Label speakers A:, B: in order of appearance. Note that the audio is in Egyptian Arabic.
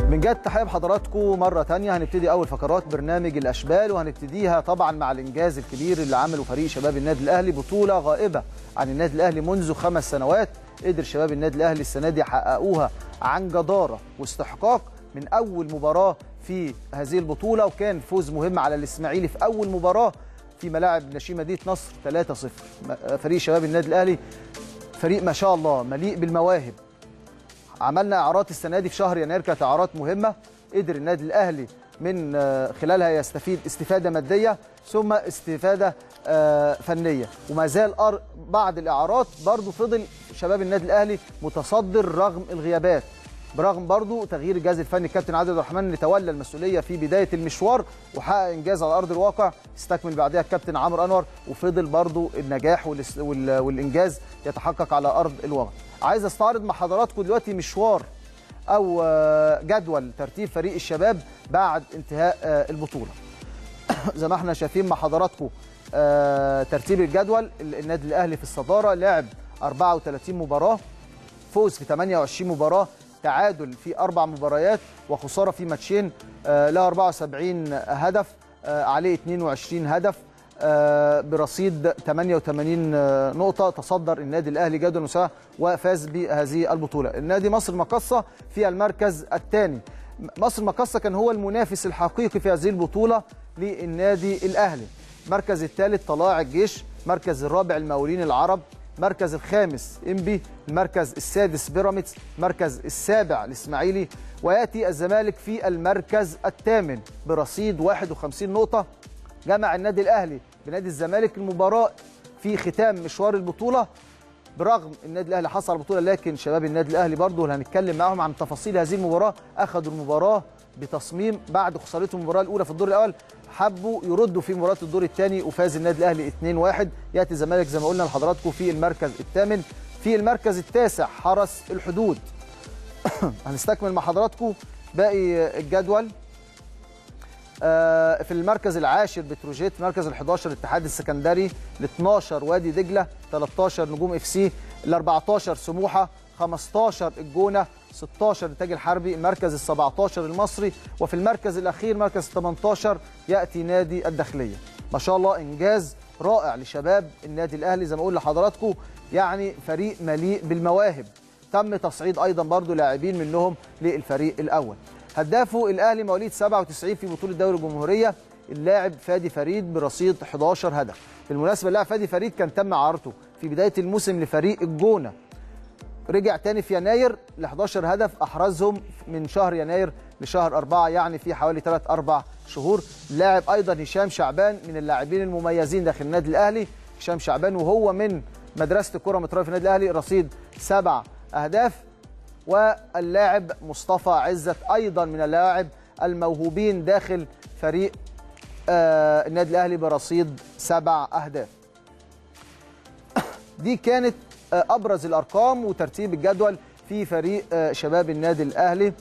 A: من جد تحية بحضراتكم مرة تانية هنبتدي أول فقرات برنامج الأشبال وهنبتديها طبعا مع الإنجاز الكبير اللي عمله فريق شباب النادي الأهلي بطولة غائبة عن النادي الأهلي منذ خمس سنوات قدر شباب النادي الأهلي السنة دي يحققوها عن جدارة واستحقاق من أول مباراة في هذه البطولة وكان فوز مهم على الإسماعيلي في أول مباراة في ملاعب نشيد مدينة نصر 3-0 فريق شباب النادي الأهلي فريق ما شاء الله مليء بالمواهب عملنا اعارات السنه دي في شهر يناير كانت اعارات مهمه قدر النادي الاهلي من خلالها يستفيد استفاده ماديه ثم استفاده فنيه وما زال بعض الاعارات برضو فضل شباب النادي الاهلي متصدر رغم الغيابات برغم برضو تغيير الجهاز الفني الكابتن عادل الرحمن اللي تولى المسؤوليه في بدايه المشوار وحقق انجاز على ارض الواقع استكمل بعدها الكابتن عمرو انور وفضل برضو النجاح والانجاز يتحقق على ارض الواقع عايز استعرض مع حضراتكم دلوقتي مشوار او جدول ترتيب فريق الشباب بعد انتهاء البطوله زي ما احنا شايفين مع حضراتكم ترتيب الجدول النادي الاهلي في الصداره لعب 34 مباراه فوز في 28 مباراه تعادل في اربع مباريات وخساره في ماتشين له 74 هدف عليه 22 هدف برصيد 88 نقطة تصدر النادي الأهلي جدول المساواة وفاز بهذه البطولة النادي مصر مقصة في المركز الثاني مصر مقصة كان هو المنافس الحقيقي في هذه البطولة للنادي الأهلي المركز الثالث طلائع الجيش المركز الرابع المقاولين العرب المركز الخامس انبي المركز السادس بيراميدز المركز السابع الاسماعيلي وياتي الزمالك في المركز الثامن برصيد 51 نقطه جمع النادي الاهلي بنادي الزمالك المباراه في ختام مشوار البطوله برغم النادي الاهلي حصل على البطوله لكن شباب النادي الاهلي برضه اللي هنتكلم معاهم عن تفاصيل هذه المباراه اخذوا المباراه بتصميم بعد خسارتهم المباراه الاولى في الدور الاول حبوا يردوا في مباراه الدور الثاني وفاز النادي الاهلي 2-1 ياتي الزمالك زي ما قلنا لحضراتكم في المركز الثامن في المركز التاسع حرس الحدود هنستكمل مع حضراتكم باقي الجدول في المركز العاشر بتروجيت المركز ال11 الاتحاد السكندري ال12 وادي دجله 13 نجوم اف سي ال14 سموحه 15 الجونه 16 الانتاج الحربي المركز ال17 المصري وفي المركز الاخير مركز 18 ياتي نادي الداخليه ما شاء الله انجاز رائع لشباب النادي الاهلي زي ما اقول لحضراتكم يعني فريق مليء بالمواهب تم تصعيد ايضا برضو لاعبين منهم للفريق الاول هدافه الاهلي مواليد 97 في بطوله دوري الجمهوريه اللاعب فادي فريد برصيد 11 هدف بالمناسبه اللاعب فادي فريد كان تم اعارته في بدايه الموسم لفريق الجونه رجع تاني في يناير ل 11 هدف احرزهم من شهر يناير لشهر 4 يعني في حوالي 3 4 شهور لاعب ايضا هشام شعبان من اللاعبين المميزين داخل النادي الاهلي هشام شعبان وهو من مدرسه الكره متراوي في النادي الاهلي رصيد سبع اهداف واللاعب مصطفى عزت ايضا من اللاعب الموهوبين داخل فريق آه النادي الاهلي برصيد سبع اهداف دي كانت آه ابرز الارقام وترتيب الجدول في فريق آه شباب النادي الاهلي